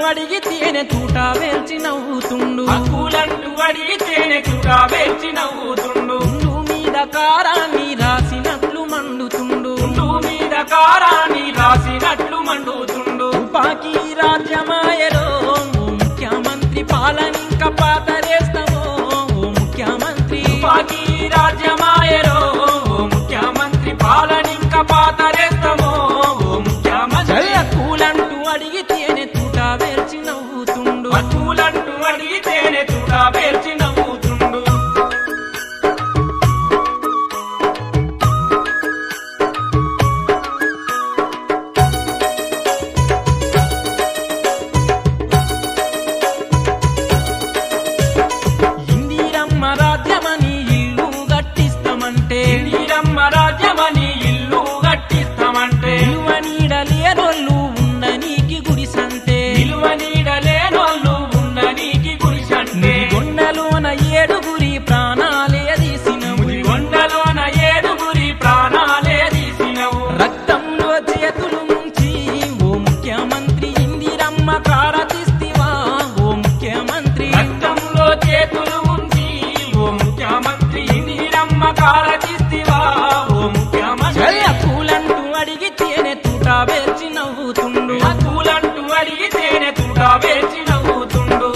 అడిగి తేనె తూట వేల్చి నవ్వుతుండు హక్కులంటూ అడిగితేనే చుట వేచి నవ్వుతుండు ఉండు మీద కారాన్ని రాసినట్లు మండుతుండు ఉండు మీద కారాన్ని రాసినట్లు మండుతుండు తుపాకీ రాజ్యమాయలో ఓ ముఖ్యమంత్రి పాలనింక పాతరేస్తామో ఓ ముఖ్యమంత్రి పాకి రాజ్యమాయరో ఓ ముఖ్యమంత్రి పాలనింక పాతరేస్తామో ఓ ముఖ్యమంత్రి కూలంటూ అడిగి తేనె తూట వేల్చి నవ్వుతుండు హక్కులంటూ అడిగితేనే చుట వేచి నవ్వుతుండు ఇందిరమ్మ రాజ్యమని ఇల్లు గట్టిస్తామంటే నీరమ్మ రాజ్యమని ఇల్లు కట్టిస్తామంటే విలువ నీడలేనోళ్ళు ఉండనీకి గుడిసంటే విలువ నీడలేనోళ్ళు ఉన్న నీకి గురిసంటే కొండలోన ఏడుగురి ప్రాణాలే తీసినవు కొండలోన ఏడుగురి ప్రాణాలే తీసినవు రక్తంలో చేతులు ముంచి ఓ ముఖ్యమంత్రి ఇందిరమ్మ కారతిస్తివా ఓ ముఖ్యమంత్రి రక్తంలో చేతులు ఉంచి ఓ ముఖ్యమంత్రి నీరమ్మ కారచిస్తివా ఓ ముఖ్యమంత్రి జయ పూలంటూ అడిగి తేనె తూట వేర్చి నవ్వుతుండు హక్కులంటూ అడిగితేనే తుట వేచి నవ్వుతుండు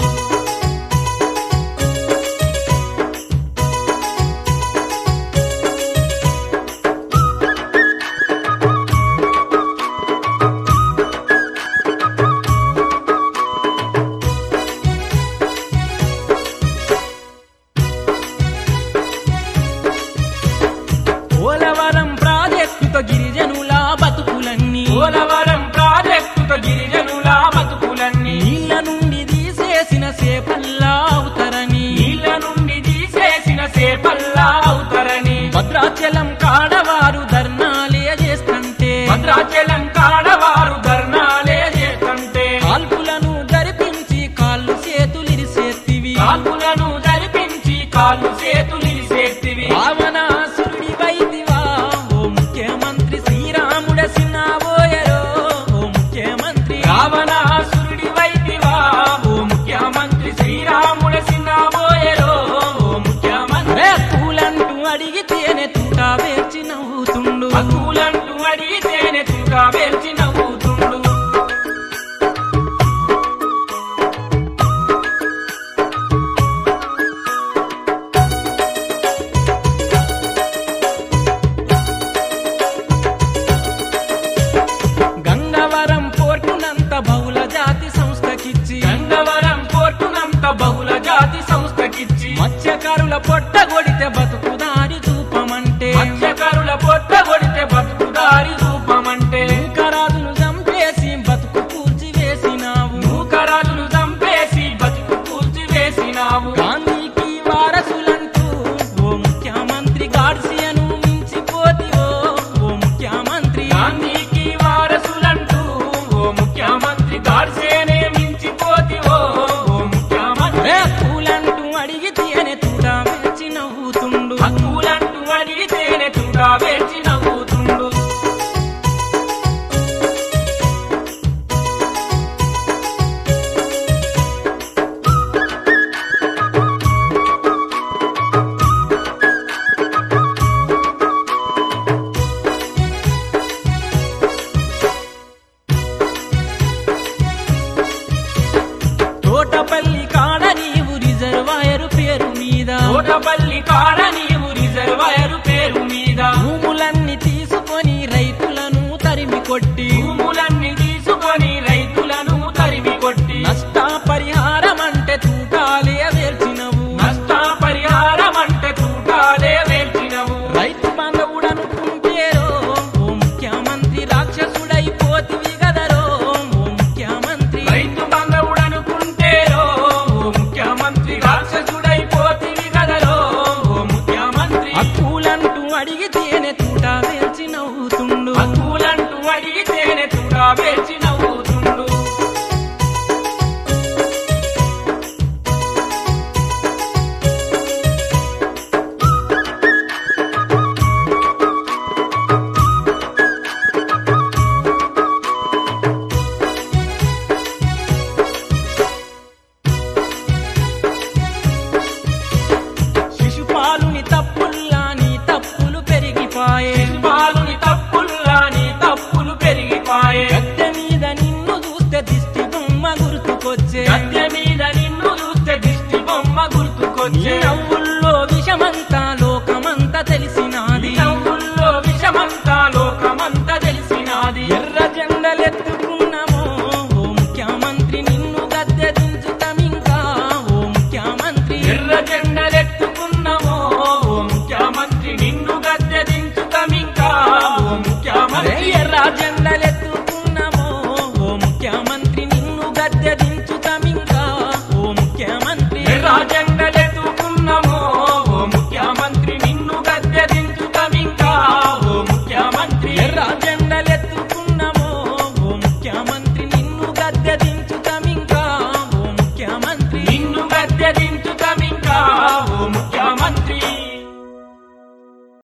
పోలవరం ప్రాజెక్టుతో గిరిజనుల బతుకులన్నీ పోలవరం ప్రాజెక్టుతో గిరిజనుల బతుకులన్నీ నీళ్ళ నుండి తీసేసిన సేపల్లా అవుతారని నీళ్ళ నుండి తీసేసిన సేపల్లా అవుతారని భద్రాచలం కాడవారు ధర్నాలే చేస్తుంటే భద్రాచలం కాడవారు ధర్నాలే చేస్తుంటే కాల్పులను జరిపించి కాళ్ళు చేతులు ఇరిసేత్తివి కాల్పులను జరిపించి కాళ్ళు చేతులు చేతివి రావణాసురుడి వైదివా ఓ ముఖ్యమంత్రి శ్రీరాముడ సిన్నాబోయరో ఓ ముఖ్యమంత్రి రావణాసురుడి వైదివా ఓ ముఖ్యమంత్రి శ్రీరాముడ సిన్నాబోయరో ఓ ముఖ్యమంత్రి రే పూలంటూ అడిగి తేనె తూట వేర్చి నవ్వుతుండు హక్కులంటూ అడిగితేనే తుట వేల్చి నవ్వుతుండు గంగవరం పోర్టునంత బహుళ జాతి సంస్థకిచ్చి గంగవరం పోర్టునంత బహుళ జాతి సంస్థకిచ్చి మత్స్యకారుల పొట్ట కొడితే బతుకుదారి చూపమంటే మత్స్యకారుల పొట్ట కొడితే బతుకుదారి రూపమంటే కరాదులు చంపేసి బతుకు కూల్చి వేసినావు నూకరాజులు చంపేసి బతుకు కూల్చి వేసినావు గాంధీకి వారసులంటూ ఓ ముఖ్యమంత్రి గాడ్సియను మించిపోతివో ఓ ముఖ్యమంత్రి గాంధీకి వారసులంటూ ఓ ముఖ్యమంత్రి గాడ్సేనే మించిపోతివో ఓ ముఖ్యమంత్రి రే పూలంటూ అడిగి తేనె తూట వేచి నవ్వుతుండు హక్కులంటూ అడిగితేనే తుట వేచి నవ్వుతుండు తోటపల్లి కాడ నీవు రిజర్వాయరు పేరు మీద తోటపల్లి కాడ నీవు రిజర్వాయరు పేరు మీద భూములన్నీ తీసుకొని రైతులను తరిమి కొట్టి భూములన్నీ తీసుకొని రైతులను తరిమి కొట్టి నష్ట పరిహారం అంటే తూటాలే వేల్చినవు నష్ట పరిహారం అంటే తూటాలే వేల్చినవు రైతు బంధవుడనుకుంటేరో ఓ ముఖ్యమంత్రి రాక్షసుడైపోతివి గదరో ఓ ముఖ్యమంత్రి రైతు బంధవుడనుకుంటేరో ఓ ముఖ్యమంత్రి రాక్షసుడైపోతివి కదరో ఓ ముఖ్యమంత్రి అక్కులంటూ అడిగి తేనె తూట వేల్చి నవ్వుతుండు హక్కులంటూ అడిగితేనే తుట వేచి నవ్వుతుండు తెలిసినాది నవ్వుల్లో విషమంతా లోకమంతా తెలిసినాది ఎర్ర జెండలెత్తుకున్నామో ఓ ముఖ్యమంత్రి నిన్ను గద్దె దించుతామింకా ఓ ముఖ్యమంత్రి ఎర్ర జెండలెత్తుకున్నామో ఓ ముఖ్యమంత్రి నిన్ను గద్దె దించుతామింకా ఓ ముఖ్యమంత్రి ఎర్ర జెండలెత్తుకున్నామో ఓ ముఖ్యమంత్రి నిన్ను గద్దె